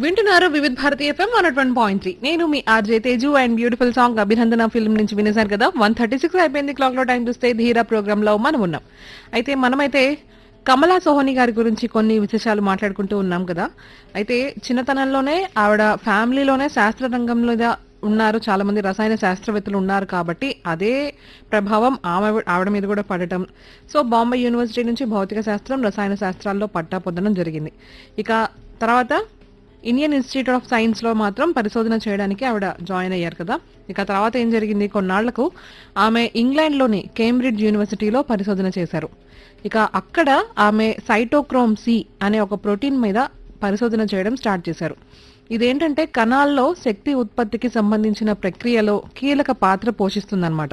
వింటున్నారు Vividh Bharati FM one one point three నేను మీ RJ Teju and beautiful song Abhinandana film నుంచి వినేశారు కదా వన్ థర్టీ సిక్స్ అయిపోయింది క్లాక్ లో టైం చూస్తే ధీరా ప్రోగ్రామ్ లో మనం ఉన్నాం అయితే మనమైతే కమలా సోహని గారి గురించి కొన్ని విశేషాలు మాట్లాడుకుంటూ ఉన్నాం కదా అయితే చిన్నతనంలోనే ఆవిడ ఫ్యామిలీలోనే శాస్త్ర రంగంలో ఉన్నారు చాలా మంది రసాయన శాస్త్రవేత్తలు ఉన్నారు కాబట్టి అదే ప్రభావం ఆమె ఆవిడ మీద కూడా పడటం సో బాంబే యూనివర్సిటీ నుంచి భౌతిక శాస్త్రం రసాయన శాస్త్రాల్లో పట్టా పొందడం జరిగింది ఇక తర్వాత ఇండియన్ ఇన్స్టిట్యూట్ ఆఫ్ సైన్స్ లో మాత్రం పరిశోధన చేయడానికి ఆవిడ జాయిన్ అయ్యారు కదా ఇక తర్వాత ఏం జరిగింది కొన్నాళ్లకు ఆమె ఇంగ్లాండ్ లోని కేంబ్రిడ్జ్ యూనివర్సిటీలో పరిశోధన చేశారు ఇక అక్కడ ఆమె సైటోక్రోమ్ సి అనే ఒక ప్రోటీన్ మీద పరిశోధన చేయడం స్టార్ట్ చేశారు ఇదేంటంటే కణాల్లో శక్తి ఉత్పత్తికి సంబంధించిన ప్రక్రియలో కీలక పాత్ర పోషిస్తుందన్నమాట